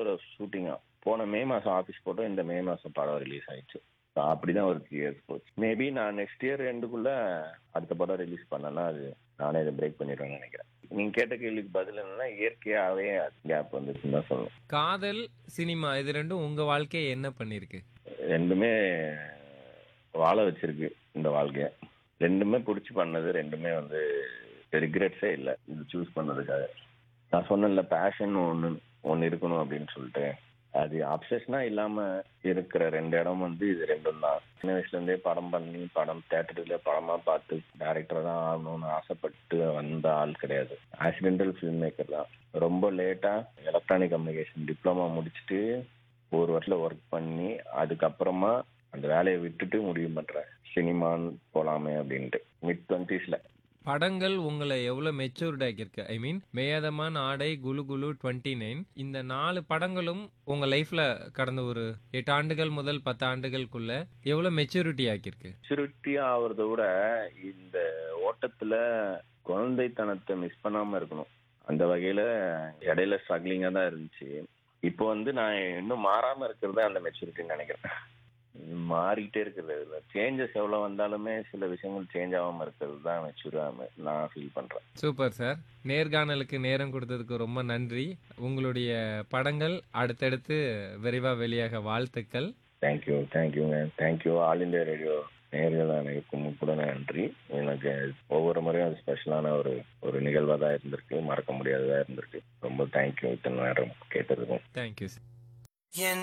படத்தோட ஷூட்டிங்கா போன மே மாசம் ஆஃபீஸ் போட்டோம் இந்த மே மாசம் படம் ரிலீஸ் ஆயிடுச்சு So அப்படிதான் ஒரு த்ரீ இயர்ஸ் போச்சு மேபி நான் நெக்ஸ்ட் இயர் ரெண்டுக்குள்ள அடுத்த படம் ரிலீஸ் பண்ணேன்னா அது நானே இதை பிரேக் பண்ணிடுவேன்னு நினைக்கிறேன் நீங்க கேட்ட கேள்விக்கு பதில் என்னன்னா இயற்கையாவே கேப் வந்துச்சுன்னு தான் சொல்லணும் காதல் சினிமா இது ரெண்டும் உங்க வாழ்க்கையை என்ன பண்ணிருக்கு ரெண்டுமே வாழ வச்சிருக்கு இந்த வாழ்க்கைய ரெண்டுமே பிடிச்சி பண்ணது ரெண்டுமே வந்து ரிக்ரெட்ஸே இல்லை இது சூஸ் பண்ணதுக்காக நான் சொன்னேன்ல பேஷன் ஒன்று ஒன்று இருக்கணும் அப்படின்னு சொல்லிட்டு அது அப்சஷனா இல்லாம இருக்கிற ரெண்டு இடம் வந்து இது ரெண்டும் தான் சின்ன வயசுல இருந்தே படம் பண்ணி படம் தேட்டர்ல படமா பார்த்து டேரக்டர் தான் ஆகணும்னு ஆசைப்பட்டு வந்த ஆள் கிடையாது ஆக்சிடென்டல் ஃபில்ம் மேக்கர் தான் ரொம்ப லேட்டா எலக்ட்ரானிக் கம்யூனிகேஷன் டிப்ளமா முடிச்சுட்டு ஒரு வருஷத்துல ஒர்க் பண்ணி அதுக்கப்புறமா அந்த வேலையை விட்டுட்டு முடிவு பண்றேன் சினிமான்னு போலாமே அப்படின்ட்டு மிட் டுவெண்ட்டிஸ்ல படங்கள் உங்களை எவ்வளவு மெச்சூர்ட் ஆக்கியிருக்கு ஐ மீன் மேயதமான் ஆடை குலு குலு டுவெண்ட்டி நைன் இந்த நாலு படங்களும் உங்க லைஃப்ல கடந்த ஒரு எட்டு ஆண்டுகள் முதல் பத்து ஆண்டுகளுக்குள்ள எவ்வளவு மெச்சூரிட்டி ஆக்கியிருக்கு மெச்சூரிட்டி ஆகுறத விட இந்த ஓட்டத்துல குழந்தைத்தனத்தை மிஸ் பண்ணாம இருக்கணும் அந்த வகையில இடையில ஸ்ட்ரகிளிங்கா தான் இருந்துச்சு இப்போ வந்து நான் இன்னும் மாறாம இருக்கிறது அந்த மெச்சூரிட்டின்னு நினைக்கிறேன் மாறிக்கிட்டே இருக்கிறது சேஞ்சஸ் எவ்வளவு வந்தாலுமே சில விஷயங்கள் சேஞ்ச் ஆகாம இருக்கிறது தான் மெச்சூரா நான் ஃபீல் பண்றேன் சூப்பர் சார் நேர்காணலுக்கு நேரம் கொடுத்ததுக்கு ரொம்ப நன்றி உங்களுடைய படங்கள் அடுத்தடுத்து விரைவா வெளியாக வாழ்த்துக்கள் தேங்க்யூ தேங்க்யூங்க தேங்க்யூ ஆல் இந்தியா ரேடியோ நேர்கள் அனைவருக்கும் கூட நன்றி எனக்கு ஒவ்வொரு முறையும் அது ஸ்பெஷலான ஒரு ஒரு நிகழ்வாக தான் இருந்திருக்கு மறக்க முடியாததாக இருந்திருக்கு ரொம்ப தேங்க்யூ இத்தனை நேரம் கேட்டதுக்கும் தேங்க்யூ சார் என்